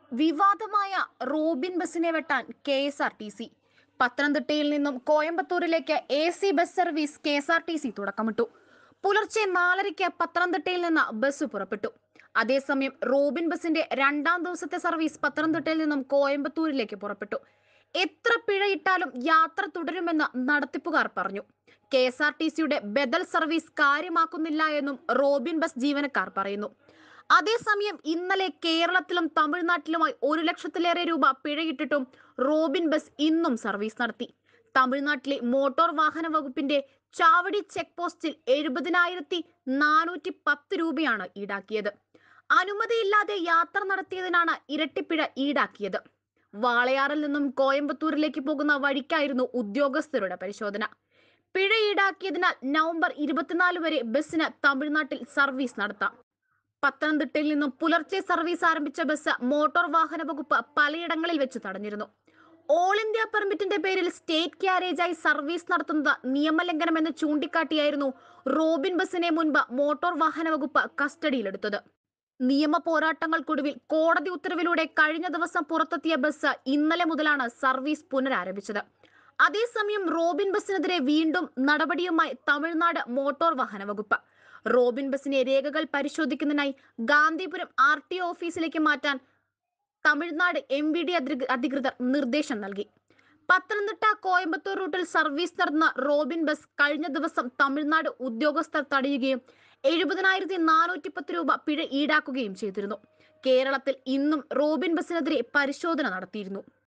വിവാദമായ റോബിൻ ബസിനെ വെട്ടാൻ K S R T C പത്തനംതിട്ടയിൽ നിന്നും കോയമ്പത്തൂരിലേക്ക് A C bus service K S R T C തുടക്കമിട്ടു പുലർച്ചെ നാലരയ്ക്ക് പത്തനംതിട്ടയിൽ നിന്ന് ബസ് പുറപ്പെട്ടു അതേസമയം റോബിൻ ബസിന്റെ രണ്ടാം ദിവസത്തെ സർവീസ് പത്തനംതിട്ടയിൽ നിന്നും കോയമ്പത്തൂരിലേക്ക് പുറപ്പെട്ടു എത്ര പിഴയിട്ടാലും യാത്ര തുടരുമെന്ന് നടത്തിപ്പുകാർ പറഞ്ഞു കെ എസ് ആർ ടി സിയുടെ ബദൽ സർവീസ് കാര്യമാക്കുന്നില്ല എന്നും റോബിൻ ബസ് ജീവനക്കാർ പറയുന്നു അതേസമയം ഇന്നലെ കേരളത്തിലും തമിഴ്നാട്ടിലുമായി ഒരു ലക്ഷത്തിലേറെ രൂപ പിഴയിട്ടിട്ടും റോബിൻ ബസ് ഇന്നും സർവീസ് നടത്തി തമിഴ്നാട്ടിലെ മോട്ടോർ വാഹന വകുപ്പിന്റെ ചാവടി ചെക്ക് പോസ്റ്റിൽ എഴുപതിനായിരത്തി നാനൂറ്റി പത്ത് രൂപയാണ് ഈടാക്കിയത് അനുമതിയില്ലാതെ യാത്ര നടത്തിയതിനാണ് ഇരട്ടിപ്പിഴ ഈടാക്കിയത് വാളയാറിൽ നിന്നും കോയമ്പത്തൂരിലേക്ക് പോകുന്ന വഴിക്കായിരുന്നു ഉദ്യോഗസ്ഥരുടെ പരിശോധന പിഴ ഈടാക്കിയതിനാൽ നവംബർ ഇരുപത്തിനാല് വരെ ബസ്സിന് തമിഴ്നാട്ടിൽ സർവീസ് നടത്താം പത്തനംതിട്ടയിൽ നിന്നും പുലർച്ചെ സർവീസ് ആരംഭിച്ച ബസ് മോട്ടോർ വാഹന വകുപ്പ് പലയിടങ്ങളിൽ വെച്ച് തടഞ്ഞിരുന്നു ഓൾ ഇന്ത്യ പെർമിറ്റിന്റെ പേരിൽ സ്റ്റേറ്റ് ക്യാരേജായി സർവീസ് നടത്തുന്നത് നിയമലംഘനമെന്ന് ചൂണ്ടിക്കാട്ടിയായിരുന്നു റോബിൻ ബസിനെ മുൻപ് മോട്ടോർ വാഹന വകുപ്പ് കസ്റ്റഡിയിലെടുത്തത് നിയമ പോരാട്ടങ്ങൾക്കൊടുവിൽ കോടതി ഉത്തരവിലൂടെ കഴിഞ്ഞ ദിവസം പുറത്തെത്തിയ ബസ് ഇന്നലെ മുതലാണ് സർവീസ് പുനരാരംഭിച്ചത് അതേസമയം റോബിൻ ബസിനെതിരെ വീണ്ടും നടപടിയുമായി തമിഴ്നാട് മോട്ടോർ വാഹന വകുപ്പ് റോബിൻ ബസിനെ രേഖകൾ പരിശോധിക്കുന്നതിനായി ഗാന്ധിപുരം ആർ ടി ഓഫീസിലേക്ക് മാറ്റാൻ തമിഴ്നാട് എം വി ഡി അധികൃതർ നിർദ്ദേശം നൽകി പത്തനംതിട്ട കോയമ്പത്തൂർ റൂട്ടിൽ സർവീസ് നടന്ന റോബിൻ ബസ് കഴിഞ്ഞ ദിവസം തമിഴ്നാട് ഉദ്യോഗസ്ഥർ തടയുകയും എഴുപതിനായിരത്തി നാനൂറ്റി പത്ത് രൂപ പിഴ ഈടാക്കുകയും ചെയ്തിരുന്നു കേരളത്തിൽ ഇന്നും റോബിൻ ബസിനെതിരെ പരിശോധന നടത്തിയിരുന്നു